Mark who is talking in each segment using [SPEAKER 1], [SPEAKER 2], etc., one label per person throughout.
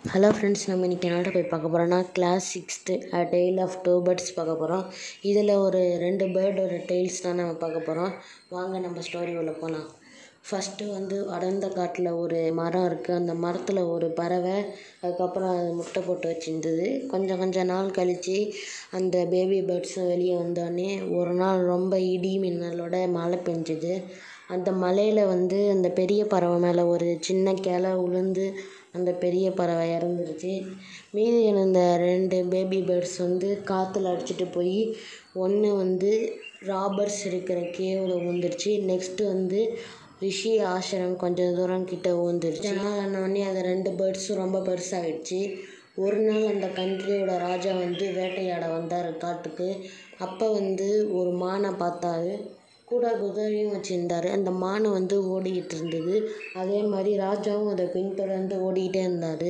[SPEAKER 1] hello friends நம்ம இன்றைக்கி என்னோட போய் பார்க்க போகிறோன்னா class sixth a tail of two birds பார்க்க போகிறோம் இதில் ஒரு ரெண்டு பேர்டோட டெய்ல்ஸ் தான் நம்ம பார்க்க போகிறோம் வாங்க நம்ம ஸ்டோரி உள்ள போகலாம் ஃபஸ்ட்டு வந்து அடர்ந்த காட்டில் ஒரு மரம் இருக்குது அந்த மரத்தில் ஒரு பறவை அதுக்கப்புறம் அது முட்டை போட்டு வச்சுருந்தது கொஞ்சம் கொஞ்ச நாள் கழித்து அந்த பேபி பேர்ட்ஸும் வெளியே வந்தோடனே ஒரு நாள் ரொம்ப இடி மின்னலோட மழை பெஞ்சுது அந்த மழையில் வந்து அந்த பெரிய பறவை மேலே ஒரு சின்ன கிளை விழுந்து அந்த பெரிய பறவை இறந்துருச்சு மீதி இருந்த ரெண்டு பேபி பேர்ட்ஸ் வந்து காற்றுல அடிச்சிட்டு போய் ஒன்று வந்து ராபர்ஸ் இருக்கிற கேவில் விழுந்துருச்சு நெக்ஸ்ட்டு வந்து ரிஷி ஆசிரம் கொஞ்சம் தூரம் கிட்ட விழுந்துருச்சு நாள் ஆனோடனே அந்த ரெண்டு பேர்ட்ஸும் ரொம்ப பெருசாகிடுச்சு ஒரு நாள் அந்த கண்ட்ரியோட ராஜா வந்து வேட்டையாட வந்தார் காட்டுக்கு அப்போ வந்து ஒரு மானை பார்த்தாரு கூட குதிரையும் வச்சுருந்தாரு அந்த மான் வந்து ஓடிக்கிட்டு இருந்தது அதே மாதிரி ராஜாவும் அதை பின்தொடர்ந்து ஓடிக்கிட்டே இருந்தார்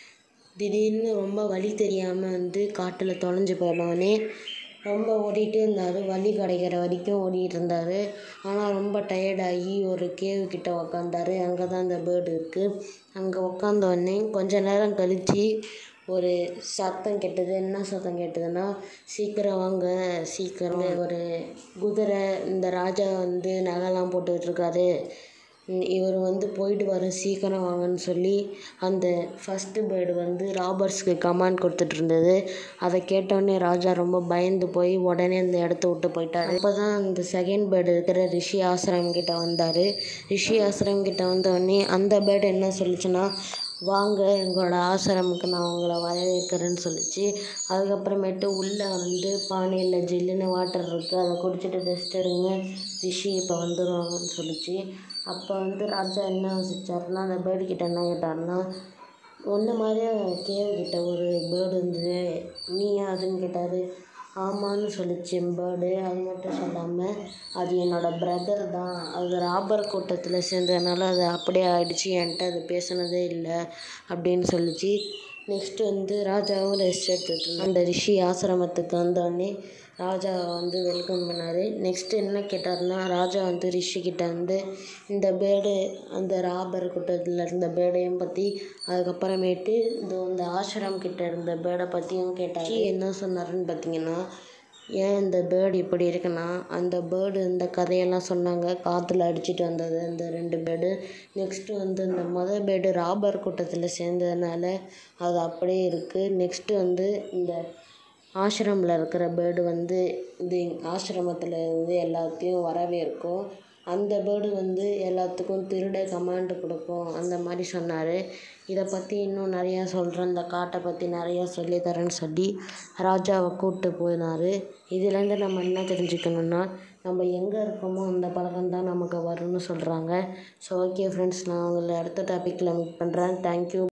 [SPEAKER 1] திடீர்னு ரொம்ப வழி தெரியாமல் வந்து காட்டில் தொலைஞ்சு போனவொடனே ரொம்ப ஓடிட்டே இருந்தார் வழி கிடைக்கிற வரைக்கும் ஓடிட்டு இருந்தார் ஆனால் ரொம்ப டயர்டாகி ஒரு கேவு கிட்ட உக்காந்தாரு அங்கே தான் அந்த பேர்டு இருக்குது அங்கே உக்காந்தோடனே கொஞ்ச நேரம் கழித்து ஒரு சத்தம் கேட்டது என்ன சத்தம் கேட்டதுன்னா சீக்கிரம் வாங்க சீக்கிரம் ஒரு குதிரை இந்த ராஜா வந்து நகைலாம் போட்டுட்ருக்காரு இவர் வந்து போயிட்டு வர சீக்கிரம் வாங்கன்னு சொல்லி அந்த ஃபஸ்ட்டு பேர்டு வந்து ராபர்ஸ்க்கு கமாண்ட் கொடுத்துட்டு இருந்தது அதை கேட்டோடனே ராஜா ரொம்ப பயந்து போய் உடனே அந்த இடத்த விட்டு போயிட்டார் அப்போ தான் அந்த செகண்ட் பேர்டு இருக்கிற ரிஷி ஆசிரம் கிட்ட வந்தார் ரிஷி ஆசிரம் கிட்ட வந்தோடனே அந்த பேர்டு என்ன சொல்லுச்சுன்னா வாங்க எங்களோட ஆசிரமுக்கு நான் உங்களை வரவேற்கிறேன்னு சொல்லிச்சு அதுக்கப்புறமேட்டு உள்ளே வந்து பானையில் ஜில்லுன்னு வாட்டர் இருக்குது அதை குடிச்சிட்டு ரெஸ்ட் எடுங்க ரிஷி இப்போ வந்துடுவாங்கன்னு சொல்லிச்சு அப்போ வந்து ராஜா என்ன யோசிச்சாருன்னா அந்த பேர்டு கிட்ட என்ன கேட்டாருன்னா ஒன்று மாதிரியே கேவு கிட்ட ஒரு பேர்டு இருந்தது நீ அதுன்னு கேட்டார் ஆமான்னு சொல்லிச்சு பேர்டு அது மட்டும் சொல்லாமல் அது என்னோடய பிரதர் தான் அது ராபர் கூட்டத்தில் சேர்ந்ததுனால அது அப்படியே ஆயிடுச்சு என்கிட்ட அது பேசுனதே இல்லை அப்படின்னு சொல்லிச்சு நெக்ஸ்ட்டு வந்து ராஜாவும் ரெஸ்ட் எடுத்துட்டு அந்த ரிஷி ஆசிரமத்துக்கு வந்தோடனே ராஜா வந்து வெல்கம் பண்ணார் நெக்ஸ்ட்டு என்ன கேட்டார்னா ராஜா வந்து ரிஷிக்கிட்ட வந்து இந்த பேர்டு அந்த ராபர் கூட்டத்தில் இருந்த பேர்டையும் பற்றி அதுக்கப்புறமேட்டு இந்த இந்த ஆசிரம் கிட்ட இருந்த பேர்டை பற்றியும் கேட்டார் என்ன சொன்னாருன்னு பார்த்தீங்கன்னா ஏன் இந்த பேர்டு இப்படி இருக்குன்னா அந்த பேர்டு இந்த கதையெல்லாம் சொன்னாங்க காற்றுல அடிச்சிட்டு வந்தது அந்த ரெண்டு பேர்டு நெக்ஸ்ட்டு வந்து இந்த மொதல் பேர்டு ராபர் கூட்டத்தில் சேர்ந்ததுனால அது அப்படியே இருக்குது நெக்ஸ்ட்டு வந்து இந்த ஆசிரமில் இருக்கிற பேர்டு வந்து இது ஆசிரமத்தில் இருந்து எல்லாத்தையும் வரவேற்கும் அந்த பேர்டு வந்து எல்லாத்துக்கும் திருட கமாண்டு கொடுக்கும் அந்த மாதிரி சொன்னார் இதை பற்றி இன்னும் நிறையா சொல்கிறேன் இந்த காட்டை பற்றி நிறையா சொல்லித்தரேன்னு சொல்லி ராஜாவை கூப்பிட்டு போனார் இதுலேருந்து நம்ம என்ன தெரிஞ்சுக்கணுன்னா நம்ம எங்கே இருக்கோமோ அந்த பழக்கம் தான் நமக்கு வரும்னு சொல்கிறாங்க ஸோ ஓகே ஃப்ரெண்ட்ஸ் நான் உங்களை அடுத்த டாப்பிக்கில் மீட் பண்ணுறேன் தேங்க்யூ